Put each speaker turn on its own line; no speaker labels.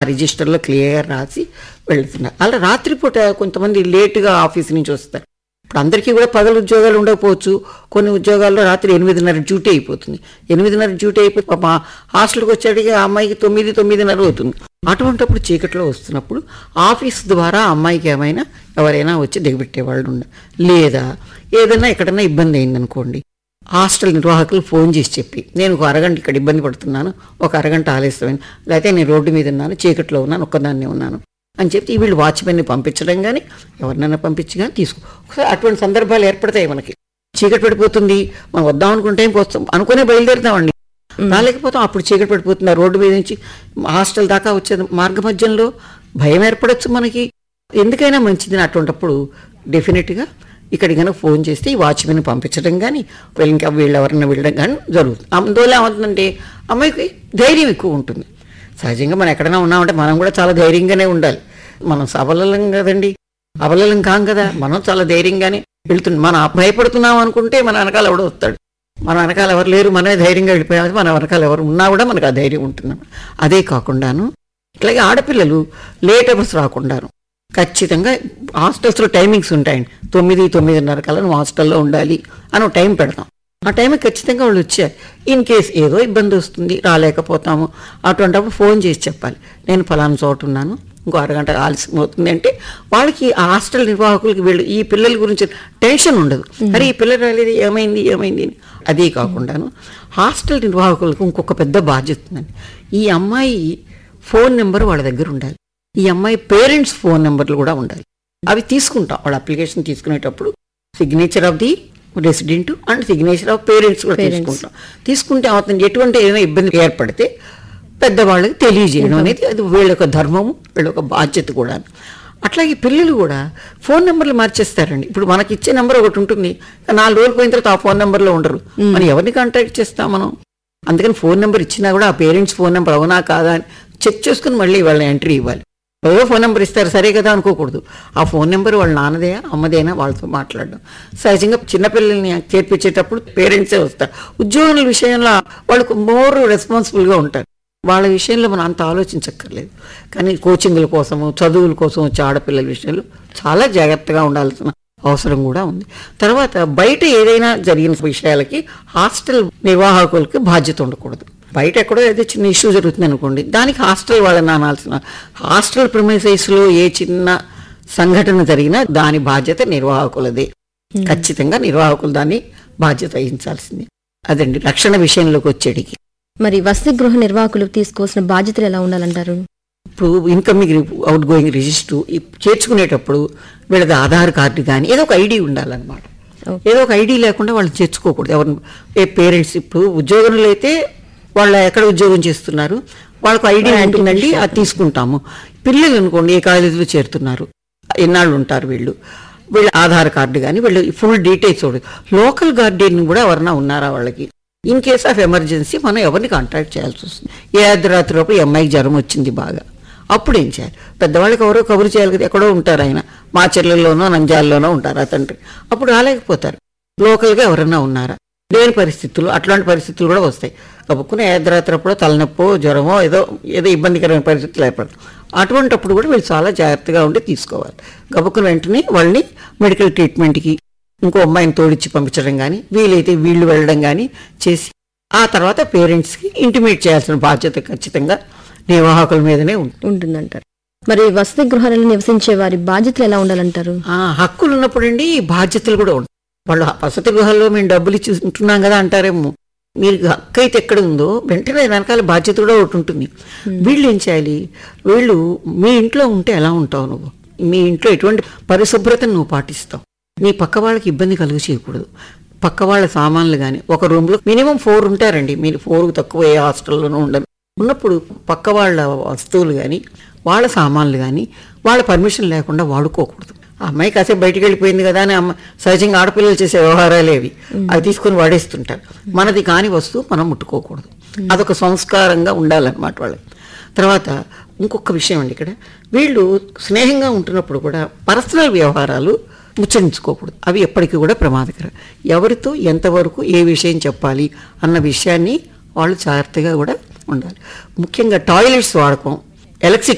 రిజిస్టర్లో క్లియర్గా రాసి వెళ్తున్నారు అలా రాత్రిపూట కొంతమంది లేటుగా ఆఫీస్ నుంచి వస్తారు ఇప్పుడు అందరికీ కూడా పగలు ఉద్యోగాలు ఉండకపోవచ్చు కొన్ని ఉద్యోగాల్లో రాత్రి ఎనిమిదిన్నర డ్యూటీ అయిపోతుంది ఎనిమిదిన్నర డ్యూటీ అయిపోయి పాప హాస్టల్కి వచ్చేటికి ఆ అమ్మాయికి తొమ్మిది తొమ్మిదిన్నర అవుతుంది అటువంటప్పుడు చీకట్లో వస్తున్నప్పుడు ఆఫీస్ ద్వారా ఆ అమ్మాయికి ఏమైనా ఎవరైనా వచ్చి దిగబెట్టే వాళ్ళు ఉండ లేదా ఏదైనా ఎక్కడైనా ఇబ్బంది అయిందనుకోండి హాస్టల్ నిర్వాహకులు ఫోన్ చేసి చెప్పి నేను ఒక అరగంట ఇక్కడ ఇబ్బంది పడుతున్నాను ఒక అరగంట ఆలస్యమైన లేకపోతే నేను రోడ్డు మీద ఉన్నాను చీకట్లో ఉన్నాను ఒక్కదాన్నే ఉన్నాను అని చెప్పి వీళ్ళు వాచ్మెన్ని పంపించడం కానీ ఎవరినైనా పంపించి కానీ తీసుకో ఒకసారి అటువంటి సందర్భాలు ఏర్పడతాయి మనకి చీకటి పడిపోతుంది మనం వద్దాం అనుకుంటే వస్తాం అనుకునే బయలుదేరుతామండి రాలేకపోతాం అప్పుడు చీకటి పడిపోతుంది ఆ రోడ్డు మీద నుంచి హాస్టల్ దాకా వచ్చే మార్గ మధ్యంలో భయం ఏర్పడచ్చు మనకి ఎందుకైనా మంచిది అటువంటిప్పుడు డెఫినెట్గా ఇక్కడికి కనుక ఫోన్ చేస్తే ఈ వాచ్మెన్ పంపించడం కానీ వీళ్ళు ఇంకా వీళ్ళు ఎవరైనా వెళ్ళడం కానీ జరుగుతుంది అందువల్ల ఏమవుతుందంటే అమ్మాయికి ధైర్యం ఎక్కువ ఉంటుంది సహజంగా మనం ఎక్కడైనా ఉన్నామంటే మనం కూడా చాలా ధైర్యంగానే ఉండాలి మనం సబలం కదండి అబలలం కాం కదా మనం చాలా ధైర్యంగానే వెళ్తున్నాం మనం భయపడుతున్నాం అనుకుంటే మన వెనకాల ఎవడో వస్తాడు మన వెనకాల ఎవరు లేరు మనమే ధైర్యంగా వెళ్ళిపోయాము మన వెనకాల ఎవరు ఉన్నా కూడా మనకు ఆ ధైర్యం ఉంటున్నాం అదే కాకుండాను ఇట్లాగే ఆడపిల్లలు లేట్ అవర్స్ రాకుండాను ఖచ్చితంగా హాస్టల్స్లో టైమింగ్స్ ఉంటాయండి తొమ్మిది తొమ్మిదిన్నర కల్లా నువ్వు హాస్టల్లో ఉండాలి అని ఒక టైం పెడతాం ఆ టైంకి ఖచ్చితంగా వాళ్ళు వచ్చారు ఇన్ కేస్ ఏదో ఇబ్బంది వస్తుంది రాలేకపోతాము అటువంటిప్పుడు ఫోన్ చేసి చెప్పాలి నేను ఫలానా చోట ఉన్నాను ఇంకో అరగంట ఆలస్యం అవుతుంది అంటే వాళ్ళకి ఆ హాస్టల్ నిర్వాహకులకి వీళ్ళు ఈ పిల్లల గురించి టెన్షన్ ఉండదు అరే ఈ పిల్లలు రాలేదు ఏమైంది ఏమైంది అని అదే కాకుండాను హాస్టల్ నిర్వాహకులకు ఇంకొక పెద్ద బాధ్యత ఉందండి ఈ అమ్మాయి ఫోన్ నెంబర్ వాళ్ళ దగ్గర ఉండాలి ఈ అమ్మాయి పేరెంట్స్ ఫోన్ నెంబర్లు కూడా ఉండాలి అవి తీసుకుంటాం వాళ్ళ అప్లికేషన్ తీసుకునేటప్పుడు signature of the resident and signature of parents కూడా తీసుకుంటాం తీసుకుంటే అవుతుంది ఎటువంటి ఏదైనా ఇబ్బంది ఏర్పడితే పెద్దవాళ్ళకి తెలియజేయడం అనేది అది వీళ్ళ యొక్క ధర్మము వీళ్ళ యొక్క బాధ్యత కూడా అట్లాగే పిల్లలు కూడా ఫోన్ నెంబర్లు మార్చేస్తారండి ఇప్పుడు మనకి ఇచ్చే నెంబర్ ఒకటి ఉంటుంది నాలుగు రోజులు పోయిన తర్వాత ఆ ఫోన్ నెంబర్లో ఉండరు మనం ఎవరిని కాంటాక్ట్ చేస్తాం మనం అందుకని ఫోన్ నెంబర్ ఇచ్చినా కూడా ఆ పేరెంట్స్ ఫోన్ నెంబర్ అవునా కాదా అని చెక్ చేసుకుని మళ్ళీ వాళ్ళని ఎంట్రీ ఇవ్వాలి ఏదో ఫోన్ నెంబర్ ఇస్తారు సరే కదా అనుకోకూడదు ఆ ఫోన్ నెంబర్ వాళ్ళ నాన్నదేనా అమ్మదేనా వాళ్ళతో మాట్లాడడం సహజంగా చిన్నపిల్లల్ని చేర్పించేటప్పుడు పేరెంట్సే వస్తారు ఉద్యోగుల విషయంలో వాళ్ళకు మోర్ రెస్పాన్సిబుల్గా ఉంటారు వాళ్ళ విషయంలో మనం అంత ఆలోచించక్కర్లేదు కానీ కోచింగ్ల కోసము చదువుల కోసం వచ్చే ఆడపిల్లల విషయంలో చాలా జాగ్రత్తగా ఉండాల్సిన అవసరం కూడా ఉంది తర్వాత బయట ఏదైనా జరిగిన విషయాలకి హాస్టల్ నిర్వాహకులకి బాధ్యత ఉండకూడదు బయట ఎక్కడో ఏదో చిన్న ఇష్యూ జరుగుతుంది అనుకోండి దానికి హాస్టల్ వాళ్ళని అనాల్సిన హాస్టల్ ప్రిమైసెస్లో ఏ చిన్న సంఘటన జరిగినా దాని బాధ్యత నిర్వాహకులదే ఖచ్చితంగా నిర్వాహకులు దాన్ని బాధ్యత వహించాల్సిందే అదండి రక్షణ విషయంలోకి వచ్చేటికి
మరి వసతి గృహ నిర్వాహకులు తీసుకోవాల్సిన బాధ్యతలు ఎలా ఉండాలంటారు
ఇప్పుడు ఇన్కమింగ్ అవుట్ గోయింగ్ రిజిస్టర్ చేర్చుకునేటప్పుడు వీళ్ళది ఆధార్ కార్డు కానీ ఏదో ఒక ఐడి ఉండాలన్నమాట
Okay.
ఏదో ఒక ఐడి లేకుండా వాళ్ళు చేర్చుకోకూడదు ఎవరిని ఏ పేరెంట్స్ ఇప్పుడు ఉద్యోగులు అయితే వాళ్ళు ఎక్కడ ఉద్యోగం చేస్తున్నారు వాళ్ళకు ఐడి ఉంటుందండి అది తీసుకుంటాము పిల్లలు అనుకోండి ఏ కాలేజీలో చేరుతున్నారు ఎన్నాళ్ళు ఉంటారు వీళ్ళు వీళ్ళ ఆధార్ కార్డు కానీ వీళ్ళు ఫుల్ డీటెయిల్స్ చూడదు లోకల్ గార్డియన్ కూడా ఎవరన్నా ఉన్నారా వాళ్ళకి ఇన్ కేస్ ఆఫ్ ఎమర్జెన్సీ మనం ఎవరిని కాంటాక్ట్ చేయాల్సి వస్తుంది ఏ అర్ధరాత్రి లోపు ఈ అమ్మాయికి జ్వరం వచ్చింది బాగా అప్పుడు ఏం చేయాలి పెద్దవాళ్ళకి ఎవరో కబురు చేయాలి కదా ఎక్కడో ఉంటారు ఆయన మా చెల్లెల్లోనో నంజాల్లోనో ఉంటారు ఆ తండ్రి అప్పుడు రాలేకపోతారు లోకల్గా ఎవరన్నా ఉన్నారా లేని పరిస్థితులు అట్లాంటి పరిస్థితులు కూడా వస్తాయి కబుక్కుని అర్ధరాత్రప్పుడు తలనొప్పో జ్వరమో ఏదో ఏదో ఇబ్బందికరమైన పరిస్థితులు ఏర్పడతాయి అటువంటప్పుడు కూడా వీళ్ళు చాలా జాగ్రత్తగా ఉండి తీసుకోవాలి గబుక్కుని వెంటనే వాళ్ళని మెడికల్ ట్రీట్మెంట్కి ఇంకో అమ్మాయిని తోడిచ్చి పంపించడం కానీ వీలైతే వీళ్ళు వెళ్ళడం కానీ చేసి ఆ తర్వాత పేరెంట్స్కి ఇంటిమేట్ చేయాల్సిన బాధ్యత ఖచ్చితంగా నిర్వాహకుల మీదనే ఉంటుంది
ఉంటుందంటారు మరి వసతి గృహాలలో నివసించే వారి బాధ్యతలు ఎలా ఉండాలంటారు
ఆ హక్కులు ఉన్నప్పుడండి ఈ బాధ్యతలు కూడా ఉంటాయి వాళ్ళు వసతి గృహాల్లో మేము డబ్బులు ఇచ్చి ఉంటున్నాం కదా అంటారేమో మీరు హక్కు అయితే ఎక్కడ ఉందో వెంటనే వెనకాల బాధ్యత కూడా ఒకటి ఉంటుంది వీళ్ళు ఏం చేయాలి వీళ్ళు మీ ఇంట్లో ఉంటే ఎలా ఉంటావు నువ్వు మీ ఇంట్లో ఎటువంటి పరిశుభ్రతను నువ్వు పాటిస్తావు నీ పక్క వాళ్ళకి ఇబ్బంది కలుగు చేయకూడదు పక్క వాళ్ళ సామాన్లు కానీ ఒక రూమ్లో మినిమం ఫోర్ ఉంటారండి మీరు ఫోర్ తక్కువ ఏ హాస్టల్లోనూ ఉండరు ఉన్నప్పుడు పక్క వాళ్ళ వస్తువులు కానీ వాళ్ళ సామాన్లు కానీ వాళ్ళ పర్మిషన్ లేకుండా వాడుకోకూడదు ఆ అమ్మాయి కాసేపు బయటికి వెళ్ళిపోయింది కదా అని అమ్మ సహజంగా ఆడపిల్లలు చేసే వ్యవహారాలు ఏవి అవి తీసుకొని వాడేస్తుంటారు మనది కాని వస్తువు మనం ముట్టుకోకూడదు అదొక సంస్కారంగా ఉండాలన్నమాట వాళ్ళకి తర్వాత ఇంకొక విషయం అండి ఇక్కడ వీళ్ళు స్నేహంగా ఉంటున్నప్పుడు కూడా పర్సనల్ వ్యవహారాలు ముచ్చరించుకోకూడదు అవి ఎప్పటికీ కూడా ప్రమాదకరం ఎవరితో ఎంతవరకు ఏ విషయం చెప్పాలి అన్న విషయాన్ని వాళ్ళు జాగ్రత్తగా కూడా ఉండాలి ముఖ్యంగా టాయిలెట్స్ వాడకం ఎలక్ట్రిక్